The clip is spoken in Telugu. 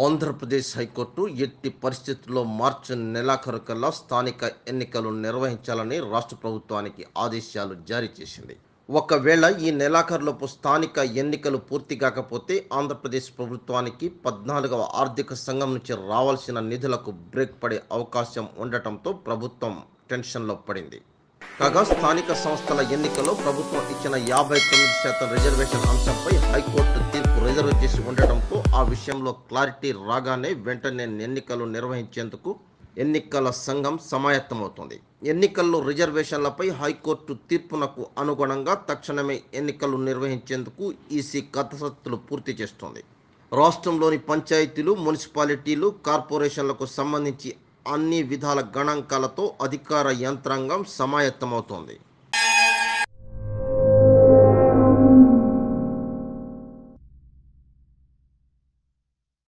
ఆంధ్రప్రదేశ్ హైకోర్టు ఎట్టి పరిస్థితుల్లో మార్చి నెలాఖరు కల్లా స్థానిక ఎన్నికలు నిర్వహించాలని రాష్ట్ర ప్రభుత్వానికి ఆదేశాలు జారీ చేసింది ఒకవేళ ఈ నెలాఖరులోపు స్థానిక ఎన్నికలు పూర్తి కాకపోతే ఆంధ్రప్రదేశ్ ప్రభుత్వానికి పద్నాలుగవ ఆర్థిక సంఘం నుంచి రావాల్సిన నిధులకు బ్రేక్ పడే అవకాశం ఉండటంతో ప్రభుత్వం టెన్షన్లో పడింది కాగా స్థానిక సంస్థల ఎన్నికల్లో ప్రభుత్వం ఇచ్చిన యాభై తొమ్మిది శాతం రిజర్వేషన్ అంశంపై హైకోర్టు తీర్పు రిజర్వ్ చేసి ఉండటంతో ఆ విషయంలో క్లారిటీ రాగానే వెంటనే ఎన్నికలు నిర్వహించేందుకు ఎన్నికల సంఘం సమాయత్తమవుతోంది ఎన్నికల్లో రిజర్వేషన్లపై హైకోర్టు తీర్పునకు అనుగుణంగా తక్షణమే ఎన్నికలు నిర్వహించేందుకు ఈసీ కసరత్తులు పూర్తి చేస్తోంది రాష్ట్రంలోని పంచాయతీలు మున్సిపాలిటీలు కార్పొరేషన్లకు సంబంధించి అన్ని విధాల గణాంకాలతో అధికార యంత్రాంగం సమాయత్తమవుతోంది